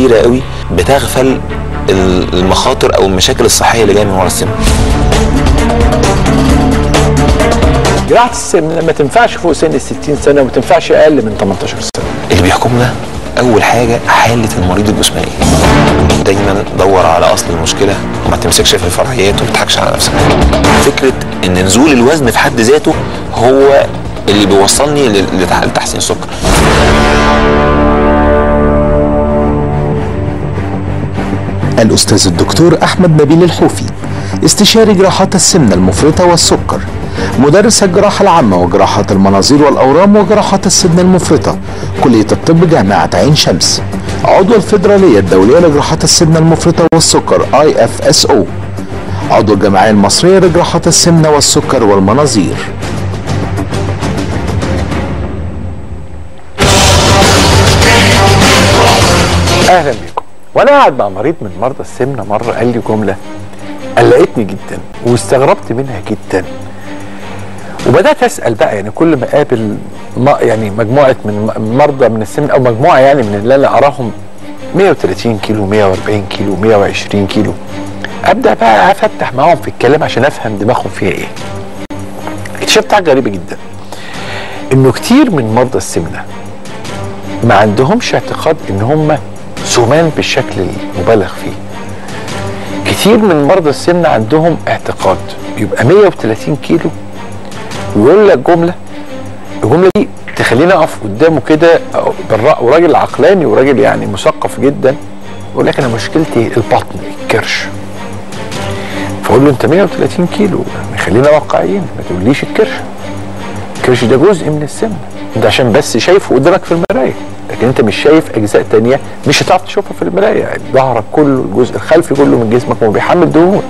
كتيره قوي بتغفل المخاطر او المشاكل الصحيه اللي جايه من ورا السن جراحه السمنه ما تنفعش فوق سن ال 60 سنه وما تنفعش اقل من 18 سنه اللي بيحكمنا اول حاجه حاله المريض الجسماني دايما دور على اصل المشكله وما تمسكش في الفرعيات وما تضحكش على نفسك فكره ان نزول الوزن في حد ذاته هو اللي بيوصلني لتحسين السكر الأستاذ الدكتور أحمد نبيل الحوفي استشاري جراحات السمنة المفرطة والسكر مدرس الجراحة العامة وجراحات المناظير والأورام وجراحات السمنة المفرطة كلية الطب جامعة عين شمس عضو الفيدرالية الدولية لجراحات السمنة المفرطة والسكر IFSO عضو الجمعية المصرية لجراحات السمنة والسكر والمناظير اهلا بكم وانا قاعد مع مريض من مرضى السمنه مره قال لي جمله قلقتني جدا واستغربت منها جدا وبدات اسال بقى يعني كل ما اقابل ما يعني مجموعه من مرضى من السمنه او مجموعه يعني من اللي انا اراهم 130 كيلو 140 كيلو 120 كيلو ابدا بقى افتح معاهم في الكلام عشان افهم دماغهم فيها ايه اكتشفت حاجه غريبه جدا انه كتير من مرضى السمنه ما عندهمش اعتقاد ان هم سمان بالشكل المبالغ فيه كتير من مرضى السمنه عندهم اعتقاد يبقى 130 كيلو ويقول لك جمله الجمله دي تخليني اقف قدامه كده بالرأي وراجل عقلاني وراجل يعني مثقف جدا يقول لك انا مشكلتي البطن الكرش فاقول له انت 130 كيلو يعني خلينا واقعيين ما تقوليش الكرش الكرش ده جزء من السمنه انت عشان بس شايفه قدامك في المرايه لكن انت مش شايف اجزاء تانية مش هتعرف تشوفها في المرايه يعني ظهرك كله الجزء الخلفي كله من جسمك هو بيحمل دهون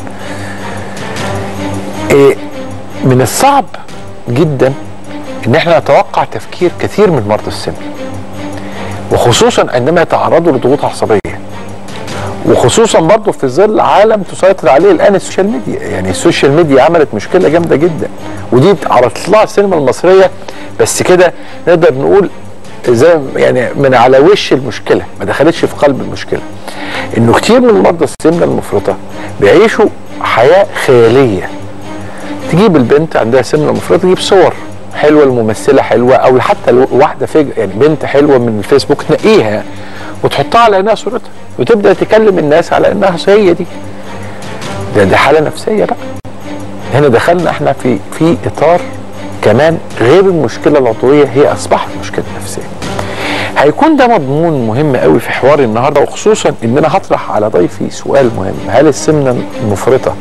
إيه من الصعب جدا ان احنا نتوقع تفكير كثير من مرضى السمنه وخصوصا عندما يتعرضوا لضغوط عصبيه وخصوصا برضه في ظل عالم تسيطر عليه الان السوشيال ميديا يعني السوشيال ميديا عملت مشكله جامده جدا ودي عرضت لها السينما المصريه بس كده نقدر نقول زي يعني من على وش المشكله ما دخلتش في قلب المشكله انه كتير من مرضى السمنه المفرطه بيعيشوا حياه خياليه تجيب البنت عندها سمنه مفرطه تجيب صور حلوه الممثله حلوه او حتى واحده فج يعني بنت حلوه من الفيسبوك تنقيها وتحطها على انها صورتها وتبدا تكلم الناس على انها هي دي ده دي حاله نفسيه بقى هنا دخلنا احنا في في اطار كمان غير المشكله العضويه هي اصبحت مشكله نفسيه هيكون ده مضمون مهم قوي في حوار النهارده وخصوصا ان انا هطرح على ضيفي سؤال مهم هل السمنه المفرطه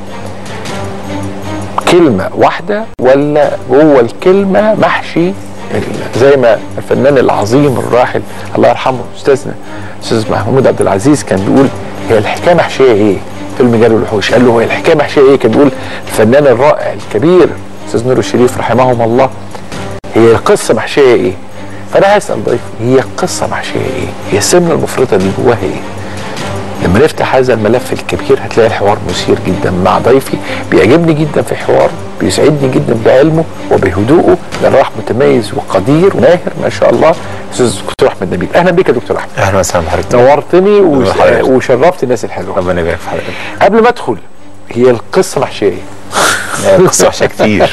كلمه واحده ولا جوه الكلمه محشي زي ما الفنان العظيم الراحل الله يرحمه استاذنا استاذ محمود عبد العزيز كان بيقول هي الحكايه محشيه ايه؟ فيلم جري الوحوش قال له هي الحكايه محشيه ايه؟ كان بيقول الفنان الرائع الكبير استاذ نور الشريف رحمهم الله هي القصه محشيه ايه؟ فانا هسال ضيفي هي القصه محشيه ايه؟ هي السمنه المفرطه اللي جواها ايه؟ لما نفتح هذا الملف الكبير هتلاقي الحوار مثير جدا مع ضيفي بيعجبني جدا في حوار بيسعدني جدا بعلمه وبهدوءه جراح متميز وقدير وماهر ما شاء الله استاذ دكتور احمد نبيل اهلا بك يا دكتور احمد اهلا وسهلا بحضرتك نورتني وس... وشرفت الناس الحلوه ربنا يبارك في حضرتك قبل ما ادخل هي القصه محشيه ايه؟ القصه محشيه كتير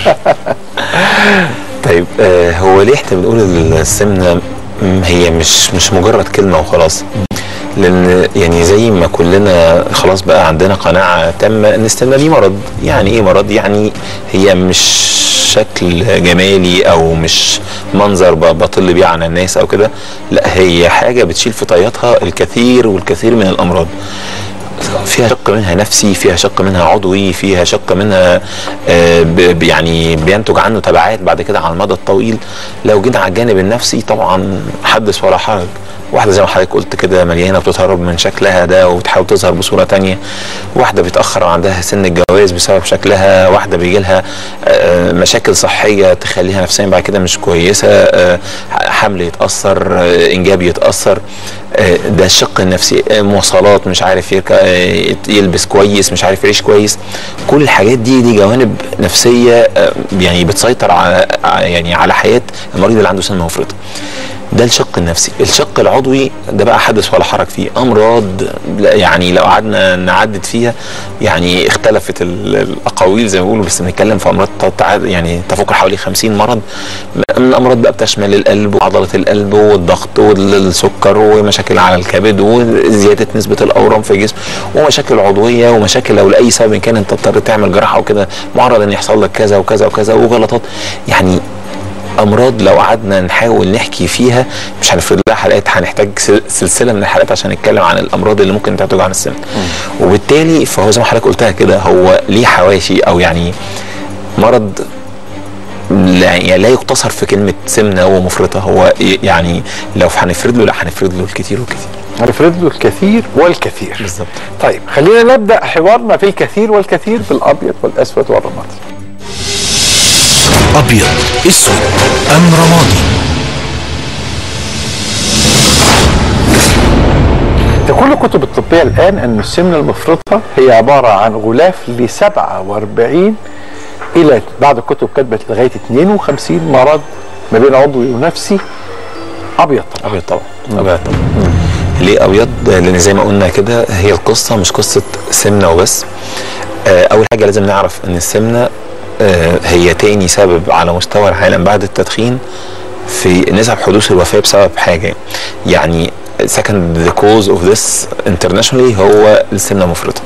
طيب آه هو ليه احنا بنقول السمنه هي مش مش مجرد كلمه وخلاص لان يعني زي ما كلنا خلاص بقى عندنا قناعه تامه ان السمنه دي مرض يعني ايه مرض يعني هي مش شكل جمالي او مش منظر بطل بيه على الناس او كده لا هي حاجه بتشيل في طياتها الكثير والكثير من الامراض فيها شق منها نفسي فيها شق منها عضوي فيها شق منها آه يعني بينتج عنه تبعات بعد كده على المدى الطويل لو جينا على الجانب النفسي طبعا حدث ولا حرج واحده زي ما حضرتك قلت كده مليانه بتتهرب من شكلها ده وبتحاول تظهر بصوره تانية واحده بيتاخر عندها سن الجواز بسبب شكلها واحده بيجي لها مشاكل صحيه تخليها نفسيا بعد كده مش كويسه حمل يتاثر انجاب يتاثر ده الشق النفسي مواصلات مش عارف يركب يلبس كويس مش عارف يعيش كويس كل الحاجات دي دي جوانب نفسيه يعني بتسيطر على يعني على حياه المريض اللي عنده سمنه مفرطه ده الشق النفسي الشق العضوي ده بقى حدث ولا حرج فيه امراض لا- يعني لو قعدنا نعدد فيها يعني اختلفت ال- الاقاويل زي ما بيقولوا بس بنتكلم في امراض تتع- يعني تفوق حوالي 50 مرض من الامراض بقى بتشمل القلب وعضله القلب والضغط والسكر ومشاكل على الكبد وزياده نسبه الاورام في الجسم ومشاكل عضويه ومشاكل لو لاي سبب كان انت اضطريت تعمل جراحه وكده معرض ان يحصل لك كذا وكذا وكذا وغلطات يعني امراض لو قعدنا نحاول نحكي فيها مش هنفرد لها حلقات هنحتاج سل- سلسله من الحلقات عشان نتكلم عن الامراض اللي ممكن تنتج عن السمنه وبالتالي فهو زي ما حضرتك قلتها كده هو ليه حواشي او يعني مرض لا, يعني لا يقتصر في كلمه سمنه ومفرطه هو ي- يعني لو هنفرد له لا هنفرد له الكثير والكثير هنفرد له الكثير والكثير بالظبط طيب خلينا نبدا حوارنا في الكثير والكثير بالابيض والاسود والرمادي أبيض أسود أم رمادي في كل الكتب الطبية الآن أن السمنة المفرطة هي عبارة عن غلاف ل 47 إلى بعض الكتب كتبت لغاية 52 مرض ما بين عضوي ونفسي أبيض طبعا ابيض طبعا ابيض طبعا ليه ابيض لان زي ما قلنا كده هي القصه مش قصه سمنه وبس آه، اول حاجه لازم نعرف ان السمنه آه، هي تاني سبب على مستوى العالم بعد التدخين في نسب حدوث الوفاه بسبب حاجه يعني second the cause of this internationally هو السمنه المفرطه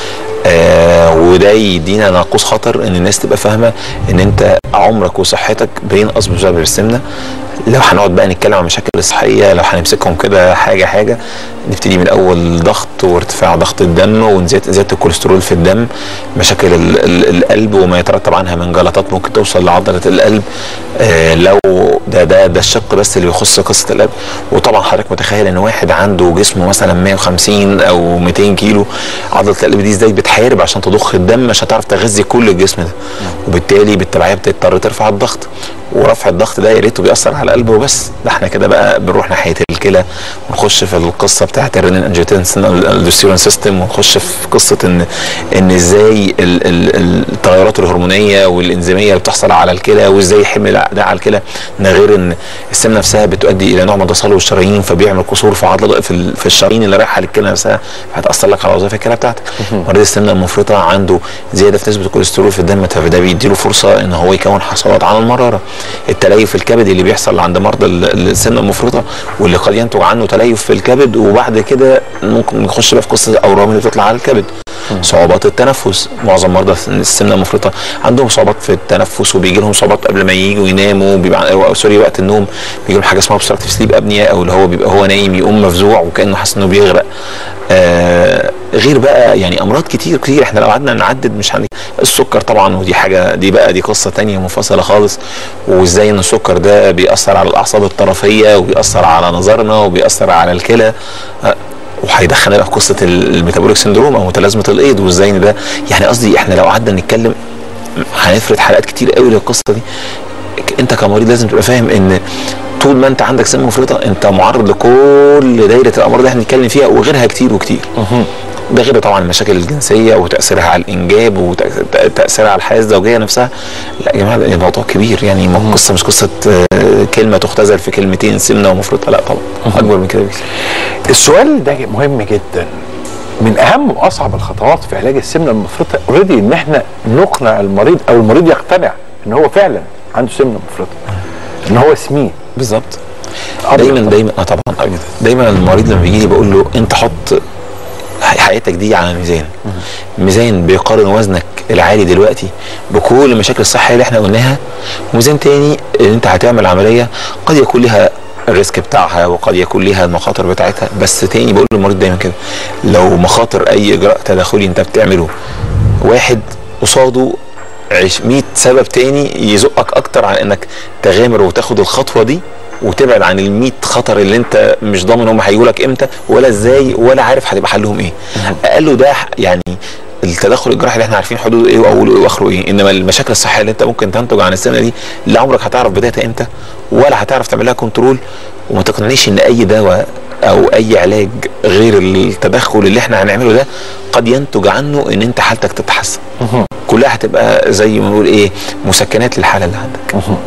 آه وده يدينا ناقوس خطر ان الناس تبقى فاهمه ان انت عمرك وصحتك بينقص بسبب السمنه لو هنقعد بقى نتكلم عن المشاكل الصحيه لو هنمسكهم كده حاجه حاجه نبتدي من اول ضغط وارتفاع ضغط الدم وزياده زياده الكوليسترول في الدم مشاكل ال ال القلب وما يترتب عنها من جلطات ممكن توصل لعضله القلب آه لو ده ده ده الشق بس اللي يخص قصه القلب وطبعا حضرتك متخيل ان واحد عنده جسمه مثلا 150 او 200 كيلو عضله القلب دي ازاي بتحارب عشان تضخ الدم مش هتعرف تغذي كل الجسم ده وبالتالي بالتبعيه بتضطر ترفع الضغط ورفع الضغط ده يا ريته بيأثر على القلب وبس ده احنا كده بقى بنروح ناحيه الكلى ونخش في القصه بتاعت الرينين انجيوتنسن الدوستيرون سيستم ونخش في قصه ان ان ازاي ال- ال- التغيرات الهرمونيه والانزيميه اللي بتحصل على الكلى وازاي يحمل ده على الكلى ده غير ان السمنه نفسها بتؤدي الى نوع من تصلب الشرايين فبيعمل كسور في عضله في, ال- في الشرايين اللي رايحه للكلى نفسها فهتاثر لك على وظائف الكلى بتاعتك مريض السمنه المفرطه عنده زياده في نسبه الكوليسترول في الدم فده بيديله فرصه ان هو يكون حصوات على المراره التليف الكبدي اللي بيحصل عند مرضى ال- السمنه المفرطه واللي قد ينتج عنه تليف في الكبد وبعد كده ممكن نخش بقى في قصه الاورام اللي بتطلع على الكبد صعوبات التنفس معظم مرضى السمنه المفرطه عندهم صعوبات في التنفس وبيجي لهم صعوبات قبل ما ييجوا يناموا بيبقى أو سوري وقت النوم بيجي لهم حاجه اسمها obstructive سليب ابنيا او اللي هو بيبقى هو نايم يقوم مفزوع وكانه حاسس انه بيغرق آه غير بقى يعني امراض كتير كتير احنا لو قعدنا نعدد مش هن السكر طبعا ودي حاجه دي بقى دي قصه تانية منفصله خالص وازاي ان السكر ده بيأثر على الاعصاب الطرفيه وبيأثر على نظرنا وبيأثر على الكلى آه، وهيدخلنا بقى في قصه الميتابوليك سندروم او متلازمه الايض وازاي ان ده يعني قصدي احنا لو قعدنا نتكلم هنفرد حلقات كتير قوي للقصه دي انت كمريض لازم تبقى فاهم ان طول ما انت عندك سمنه مفرطه انت معرض لكل دايره الامراض اللي احنا بنتكلم فيها وغيرها كتير وكتير ده غير طبعا المشاكل الجنسيه وتاثيرها على الانجاب وتاثيرها على الحياه الزوجيه نفسها لا يا جماعه ده الموضوع كبير يعني ما القصه مش قصه آه، كلمه تختزل في كلمتين سمنه ومفرطه لا طبعا اكبر من كده بكتير السؤال ده مهم جدا من اهم واصعب الخطوات في علاج السمنه المفرطه اوريدي ان احنا نقنع المريض او المريض يقتنع ان هو فعلا عنده سمنه مفرطه ان هو سمين بالظبط أبيض دايما طبعاً. دايما اه طبعا أبيض. دايما المريض لما بيجي لي بقول له انت حط حياتك دي على ميزان ميزان بيقارن وزنك العالي دلوقتي بكل المشاكل الصحيه اللي احنا قلناها وميزان تاني ان انت هتعمل عمليه قد يكون لها الريسك بتاعها وقد يكون ليها المخاطر بتاعتها بس تاني بقول للمريض دايما كده لو مخاطر اي اجراء تداخلي انت بتعمله واحد قصاده عش- 100 سبب تاني يزقك اكتر عن انك تغامر وتاخد الخطوه دي وتبعد عن ال 100 خطر اللي انت مش ضامن هم هيجوا لك امتى ولا ازاي ولا عارف هتبقى حلهم ايه اقله ده ح- يعني التدخل الجراحي اللي احنا عارفين حدوده ايه واوله ايه واخره ايه انما المشاكل الصحيه اللي انت ممكن تنتج عن السنه دي لا عمرك هتعرف بدايتها امتى ولا هتعرف تعمل لها كنترول وما تقنعنيش ان اي دواء او اي علاج غير التدخل اللي احنا هنعمله ده قد ينتج عنه ان انت حالتك تتحسن كلها هتبقى زي ما نقول ايه مسكنات للحاله اللي عندك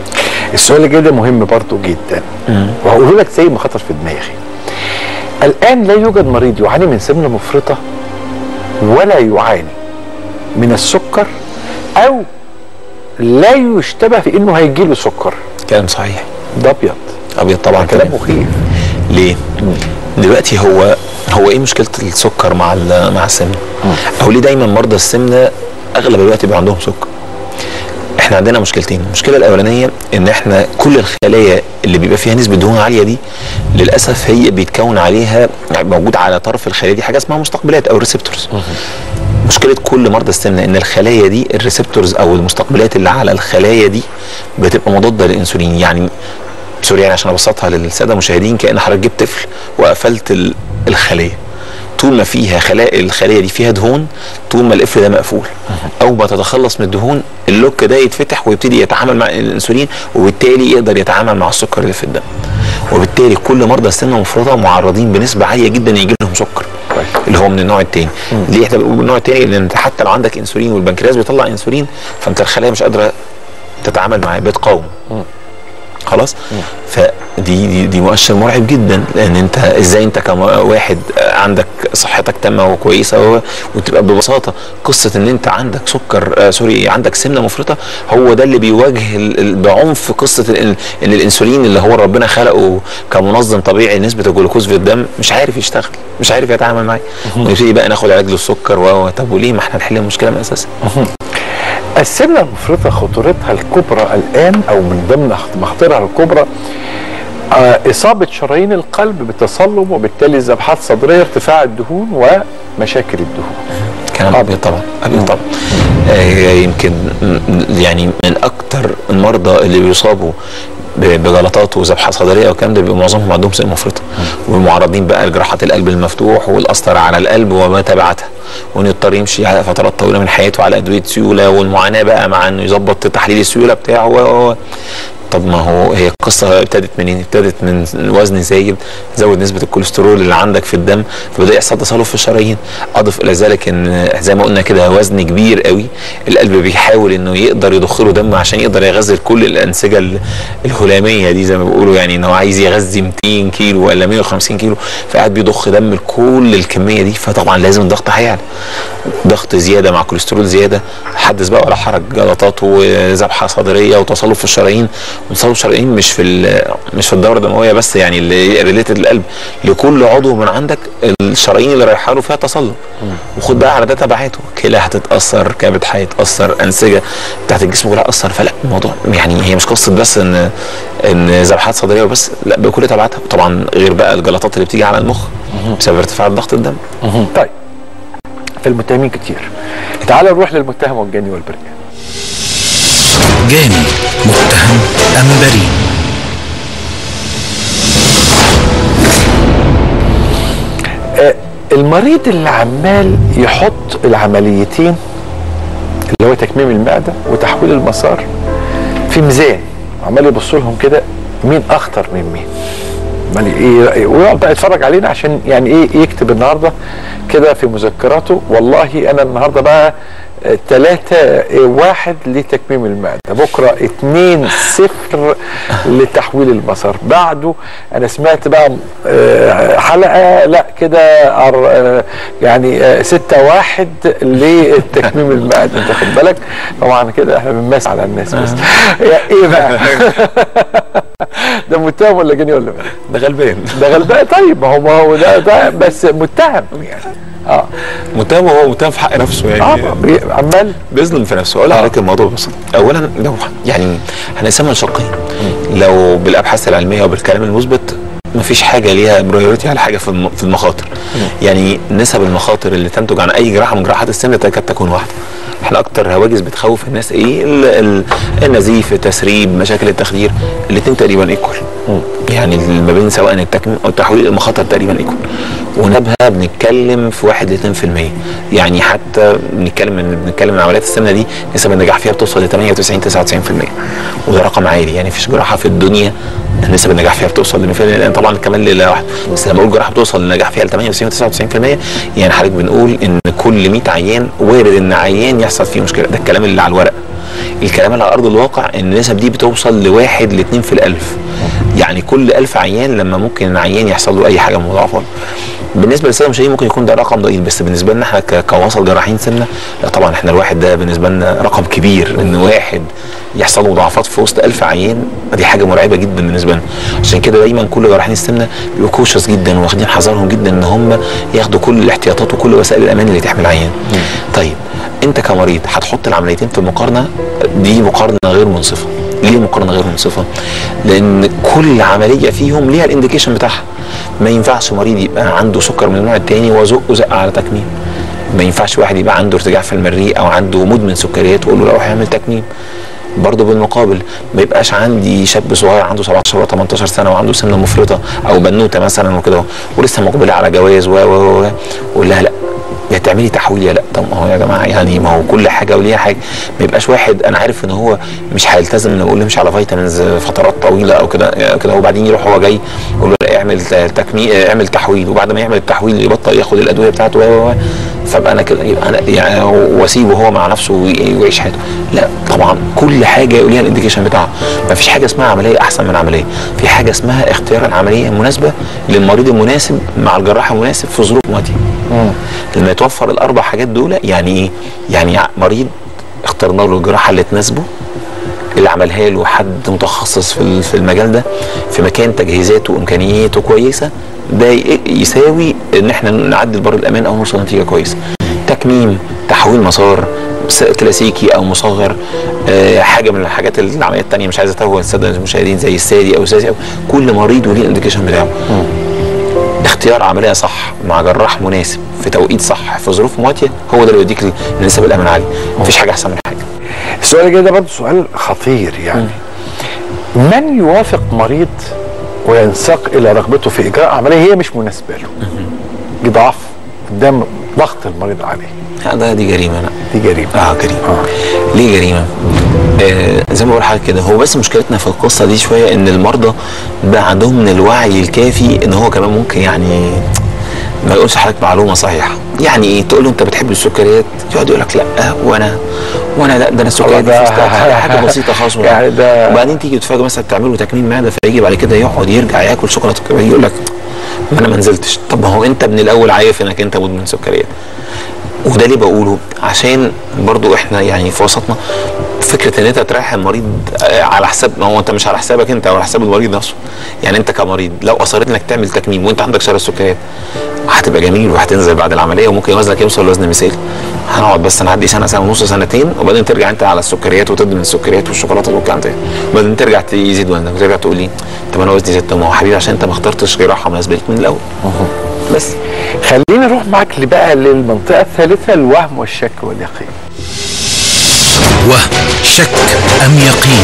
السؤال اللي جاي ده مهم برضه جدا وهقوله لك زي ما خطر في دماغي الان لا يوجد مريض يعاني من سمنه مفرطه ولا يعاني من السكر او لا يشتبه في انه هيجي له سكر كلام صحيح ده ابيض ابيض طبعا كلام كلام مخيف ليه؟ دلوقتي هو هو ايه مشكله السكر مع ال- مع السمنه؟ او ليه دايما مرضى السمنه اغلب الوقت بيبقى عندهم سكر؟ احنا عندنا مشكلتين، المشكله الاولانيه ان احنا كل الخلايا اللي بيبقى فيها نسبه دهون عاليه دي للاسف هي بيتكون عليها موجود على طرف الخليه دي حاجه اسمها مستقبلات او ريسبتورز. مشكله كل مرضى السمنه ان الخلايا دي الريسبتورز او المستقبلات اللي على الخلايا دي بتبقى مضاده للانسولين يعني سوري يعني عشان ابسطها للساده المشاهدين كان حضرتك جبت طفل وقفلت ال- الخليه طول ما فيها خلايا الخليه دي فيها دهون طول ما القفل ده مقفول اول ما تتخلص من الدهون اللوك ده يتفتح ويبتدي يتعامل مع الانسولين وبالتالي يقدر يتعامل مع السكر اللي في الدم وبالتالي كل مرضى السمنه المفرطه معرضين بنسبه عاليه جدا يجي لهم سكر كويس. اللي هو من النوع الثاني ليه احنا بنقول النوع الثاني لان انت حتى لو عندك انسولين والبنكرياس بيطلع انسولين فانت الخلايا مش قادره تتعامل معاه بتقاوم خلاص فدي دي دي مؤشر مرعب جدا لان انت ازاي انت كواحد عندك صحتك تامه وكويسه و- وتبقى ببساطه قصه ان انت عندك سكر آه سوري عندك سمنه مفرطه هو ده اللي بيواجه ال- ال- بعنف قصه ال- ان الانسولين اللي هو ربنا خلقه كمنظم طبيعي لنسبه الجلوكوز في الدم مش عارف يشتغل مش عارف يتعامل معاه ونبتدي بقى ناخد علاج للسكر و و- طب وليه ما احنا نحل المشكله من اساسها السمنه المفرطه خطورتها الكبرى الان او من ضمن مخاطرها الكبرى آه، اصابه شرايين القلب بالتصلب وبالتالي ذبحات صدريه ارتفاع الدهون ومشاكل الدهون كلام ابيض طبعا ابيض طبعا آه يمكن م- يعني من اكتر المرضى اللي بيصابوا ب- بجلطات وذبحه صدريه والكلام ده بيبقى معظمهم عندهم سمنه مفرطه ومعرضين بقى لجراحات القلب المفتوح والقسطره على القلب وما تبعتها وانه يضطر يمشي على فترات طويله من حياته على ادويه سيوله والمعاناه بقى مع انه يظبط تحليل السيوله بتاعه و- و- طب ما هو هي القصه ابتدت منين؟ ابتدت من وزن زايد زود نسبه الكوليسترول اللي عندك في الدم فبدا يحصل تصلب في الشرايين اضف الى ذلك ان زي ما قلنا كده وزن كبير قوي القلب بيحاول انه يقدر يضخ له دم عشان يقدر يغذي كل الانسجه ال- الهلاميه دي زي ما بيقولوا يعني ان هو عايز يغذي 200 كيلو ولا 150 كيلو فقاعد بيضخ دم لكل الكميه دي فطبعا لازم الضغط هيعلى ضغط زياده مع كوليسترول زياده حدث بقى ولا حرج جلطات وذبحه صدريه وتصلب في الشرايين وتصلب الشرايين مش في ال- مش في الدوره الدمويه بس يعني اللي ريليتد للقلب لكل عضو من عندك الشرايين اللي رايحه له فيها تصلب وخد بقى على ده تبعاته كلى هتتاثر كبد هيتاثر انسجه بتاعت الجسم كلها هتاثر فلا الموضوع يعني هي مش قصه بس ان ان ذبحات صدريه وبس لا بكل تبعاتها طبعا غير بقى الجلطات اللي بتيجي على المخ بسبب ارتفاع ضغط الدم طيب في المتهمين كتير تعال نروح للمتهم والجاني والبريء جاني متهم أم بريء آه، المريض اللي عمال يحط العمليتين اللي هو تكميم المعده وتحويل المسار في ميزان عمال يبص لهم كده مين اخطر من مين عمال ايه ويقعد بقى يتفرج علينا عشان يعني ايه يكتب النهارده كده في مذكراته والله انا النهارده بقى ثلاثة واحد لتكميم المعدة بكرة اتنين صفر لتحويل المسار بعده انا سمعت بقى آه، حلقة لا كده أر- آه، يعني آه، ستة واحد لتكميم المعدة انت خد بالك طبعا كده احنا بنمس على الناس بس يا ايه بقى ده متهم ولا جاني ولا مالك؟ ده غلبان ده غلبان طيب ما هو ما هو ده, ده بس متهم يعني اه متهم هو متهم في حق نفسه يعني اه بي- عمال بيظلم في نفسه اقول لحضرتك الموضوع ببساطه اولا لو يعني هنقسمها لشقين لو بالابحاث العلميه وبالكلام المثبت مفيش حاجه ليها برايورتي على حاجه في الم- في المخاطر يعني نسب المخاطر اللي تنتج عن اي جراحه من جراحات السن تكاد تكون واحده احنا اكتر هواجس بتخوف الناس ايه ال- ال- النزيف التسريب مشاكل التخدير الاثنين تقريبا ايكوال يعني ما بين سواء التكميم او التحويل المخاطر تقريبا ايكوال ونسبها بنتكلم في 1 ل 2% يعني حتى بنتكلم ان بنتكلم ان عمليات السمنه دي نسب النجاح فيها بتوصل ل 98 99% وده رقم عالي يعني مفيش جراحه في الدنيا نسب النجاح فيها بتوصل ل 100% لان طبعا كمان ليله واحده بس لما اقول جراحه بتوصل للنجاح فيها ل 98 99% يعني حضرتك بنقول ان كل 100 عيان وارد ان عيان يحصل فيه مشكله ده الكلام اللي على الورق الكلام اللي على ارض الواقع ان النسب دي بتوصل لواحد لاثنين في الالف يعني كل ألف عيان لما ممكن عيان يحصل له اي حاجه من مضاعفات بالنسبه للساده المشاهدين ممكن يكون ده رقم ضئيل بس بالنسبه لنا احنا ك- كوسط جراحين سمنه لا طبعا احنا الواحد ده بالنسبه لنا رقم كبير ان واحد يحصل له مضاعفات في وسط ألف عيان دي حاجه مرعبه جدا بالنسبه لنا عشان كده دايما كل جراحين السمنه بيبقوا كوشس جدا واخدين حذرهم جدا ان هم ياخدوا كل الاحتياطات وكل وسائل الامان اللي تحمي العيان طيب انت كمريض هتحط العمليتين في مقارنه دي مقارنه غير منصفه ليه مقارنه غير منصفه؟ لان كل عمليه فيهم ليها الانديكيشن بتاعها ما ينفعش مريض يبقى عنده سكر من النوع الثاني وازقه زقه على تكميم ما ينفعش واحد يبقى عنده ارتجاع في المريء او عنده مدمن سكريات ويقول له روح اعمل تكميم برضه بالمقابل ما يبقاش عندي شاب صغير عنده 17 ولا 18 سنه وعنده سمنه مفرطه او بنوته مثلا وكده ولسه مقبله على جواز و و و و ويقول لها لا يا تعملي تحويل يا لا طب ما هو يا جماعه يعني ما هو كل حاجه وليها حاجه ما يبقاش واحد انا عارف ان هو مش هيلتزم انه يقول لي مش على فيتامينز فترات طويله او كده كده وبعدين يروح هو جاي يقول له لا اعمل تكميل اعمل تحويل وبعد ما يعمل التحويل يبطل ياخد الادويه بتاعته و و و فابقى انا كده يبقى انا يعني واسيبه هو مع نفسه وي- ويعيش حياته لا طبعا كل حاجه وليها الانديكيشن بتاعها ما فيش حاجه اسمها عمليه احسن من عمليه في حاجه اسمها اختيار العمليه المناسبه للمريض المناسب مع الجراح المناسب في ظروف معينه لما يتوفر الاربع حاجات دول يعني ايه يعني مريض اخترنا له الجراحه اللي تناسبه اللي عملها له حد متخصص في ال- في المجال ده في مكان تجهيزاته وامكانياته كويسه ده ي- يساوي ان احنا نعدي لبر الامان او نوصل لنتيجه كويسه تكميم تحويل مسار س- كلاسيكي او مصغر آه حاجه من الحاجات اللي العمليات الثانيه مش عايز اتوه الساده المشاهدين زي السادي او الساسي او كل مريض وليه الانديكيشن بتاعه اختيار عمليه صح مع جراح مناسب في توقيت صح في ظروف مواتيه هو ده اللي بيديك النسب الامان عاليه مفيش حاجه احسن من حاجه السؤال الجاي ده برضه سؤال خطير يعني من يوافق مريض وينساق الى رغبته في اجراء عمليه هي مش مناسبه له يضعف قدام ضغط المريض عليه لا ده دي جريمه لا دي جريمه اه جريمه ليه جريمه؟ آه زي ما بقول لحضرتك كده هو بس مشكلتنا في القصه دي شويه ان المرضى بقى عندهم من الوعي الكافي ان هو كمان ممكن يعني ما يقولش لحضرتك معلومه صحيحه يعني ايه تقول له انت بتحب السكريات يقعد يقول لك لا وانا وانا لا ده انا السكريات دي ده- فستان. حاجه بسيطه خالص يعني ده- وبعدين تيجي تتفاجئ مثلا تعمله تكميم معده فيجي بعد كده يقعد يرجع ياكل شوكولاته كمان يقول لك ما انا ما نزلتش طب ما هو انت من الاول عارف انك انت مدمن سكريات وده ليه بقوله عشان برضو احنا يعني في وسطنا فكره ان انت تريح المريض آه، على حساب ما هو انت مش على حسابك انت او على حساب المريض نفسه يعني انت كمريض لو اصريت انك تعمل تكميم وانت عندك شر السكريات هتبقى جميل وهتنزل بعد العمليه وممكن وزنك يوصل لوزن مثالي هنقعد بس نعدي سنه سنه ونص سنتين وبعدين ترجع انت على السكريات وتدمن السكريات والشوكولاته والكلام ده وبعدين ترجع ت- يزيد وزنك وترجع تقول لي طب انا وزني زاد طب ما هو حبيبي عشان انت ما اخترتش جراحه مناسبه ليك من الاول بس خلينا نروح معاك بقى للمنطقه الثالثه الوهم والشك واليقين وهم شك أم يقين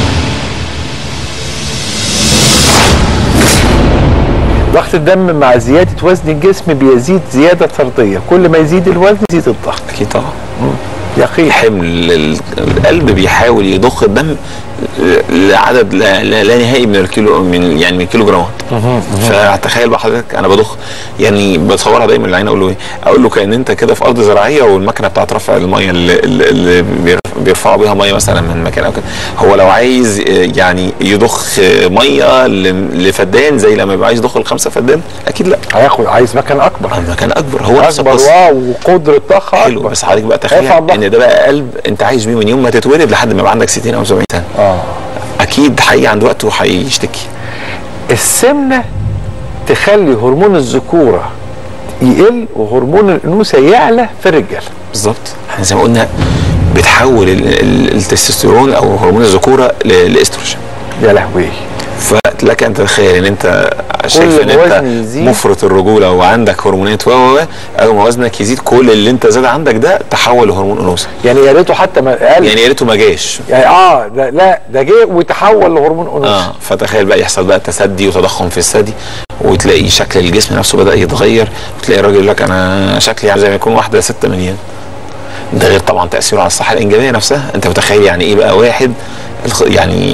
ضغط الدم مع زياده وزن الجسم بيزيد زياده طرديه كل ما يزيد الوزن يزيد الضغط اكيد طبعا يقين حمل ال- القلب بيحاول يضخ الدم لعدد لا, لا, لا نهائي من الكيلو من يعني من الكيلو جرامات فتخيل بقى حضرتك انا بضخ يعني بتصورها دايما العين اقول له ايه؟ اقول له كان انت كده في ارض زراعيه والمكنه بتاعت رفع الميه اللي, اللي بيرف- بيرفعوا بيها ميه مثلا من مكان او كده هو لو عايز آه، يعني يضخ آه، ميه ل- لفدان زي لما يبقى عايز يضخ لخمسه فدان اكيد لا هياخد عايز مكان اكبر المكان اكبر هو نفس اكبر القصه واو وقدره ضخ حلو اكبر بس حضرتك بقى تخيل ارفع الضغط. ان ده بقى قلب انت عايش بيه من يوم ما تتولد لحد ما يبقى عندك 60 او 70 سنه اه اكيد هيجي عند وقت وهيشتكي السمنه تخلي هرمون الذكوره يقل وهرمون الانوثه يعلى في الرجاله بالظبط احنا زي ما قلنا بتحول ال- ال- التستوستيرون او هرمون الذكوره ل- لاستروجين يا لهوي فلك ان تتخيل ان انت شايف ان ما انت وزني يزيد. مفرط الرجوله وعندك هرمونات و و و اول ما وزنك يزيد كل اللي انت زاد عندك ده تحول لهرمون انوثه يعني يا ريته حتى ما قل يعني يا ريته ما جاش يعني اه ده لا ده جه وتحول لهرمون انوثه اه فتخيل بقى يحصل بقى تسدي وتضخم في الثدي وتلاقي شكل الجسم نفسه بدا يتغير وتلاقي الراجل يقول لك انا شكلي يعني زي ما يكون واحده 6 مليون ده غير طبعا تاثيره على الصحه الانجابيه نفسها انت متخيل يعني ايه بقى واحد الخ- يعني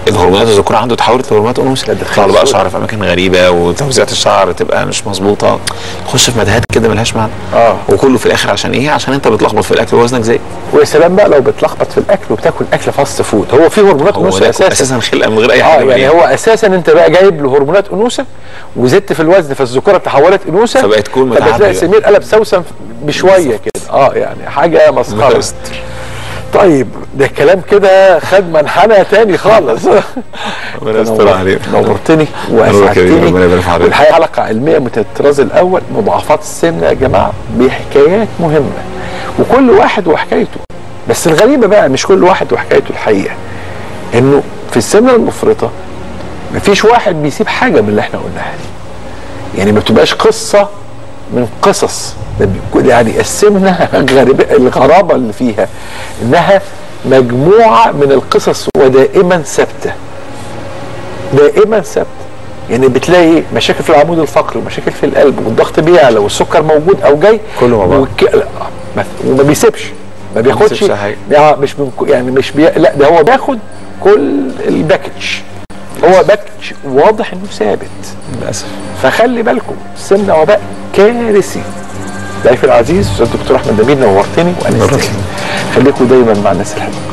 الهرمونات الذكوره عنده تحولت لهرمونات انوثه يطلع له بقى شعر في اماكن غريبه وتوزيعات الشعر تبقى مش مظبوطه تخش في متاهات كده ملهاش معنى اه وكله في الاخر عشان ايه عشان انت بتلخبط في الاكل ووزنك زايد ويا سلام بقى لو بتلخبط في الاكل وبتاكل اكل فاست فود هو في هرمونات هو انوثه ده اساسا اساسا خلقه من غير اي اه حاجه يعني يعني هو اساسا انت بقى جايب له هرمونات انوثه وزدت في الوزن فالذكوره تحولت انوثه فبقت كل متعب فبتلاقي بقى. سمير قلب سوسن بشويه كده اه يعني حاجه مسخره يستر. طيب ده كلام كده خد منحنى تاني خالص ربنا يستر عليك نورتني نورك يا واسعدتني بيه، ربنا يبارك في حضرتك. والحقيقه حلقه علميه من الطراز الاول مضاعفات السمنه يا جماعه بحكايات مهمه وكل واحد وحكايته بس الغريبه بقى مش كل واحد وحكايته الحقيقه انه في السمنه المفرطه مفيش واحد بيسيب حاجه من اللي احنا قلناها دي يعني ما بتبقاش قصه من قصص ده بيكون- يعني السمنه غريبة الغرابه اللي فيها انها مجموعه من القصص ودائما ثابته دائما ثابته يعني بتلاقي مشاكل في العمود الفقري ومشاكل في القلب والضغط بيعلى والسكر موجود او جاي كله مع بعض. والك... لا، ما- وما بيسيبش ما بياخدش بيسيبش حاجة. يعني مش من... يعني مش بي... لا ده هو بياخد كل الباكج هو باكج واضح انه ثابت للاسف فخلي بالكم السمنه وباء كارثي ضيفي العزيز استاذ الدكتور احمد نبيل نورتني وانا نورتني. خليكم دايما مع الناس الحلوه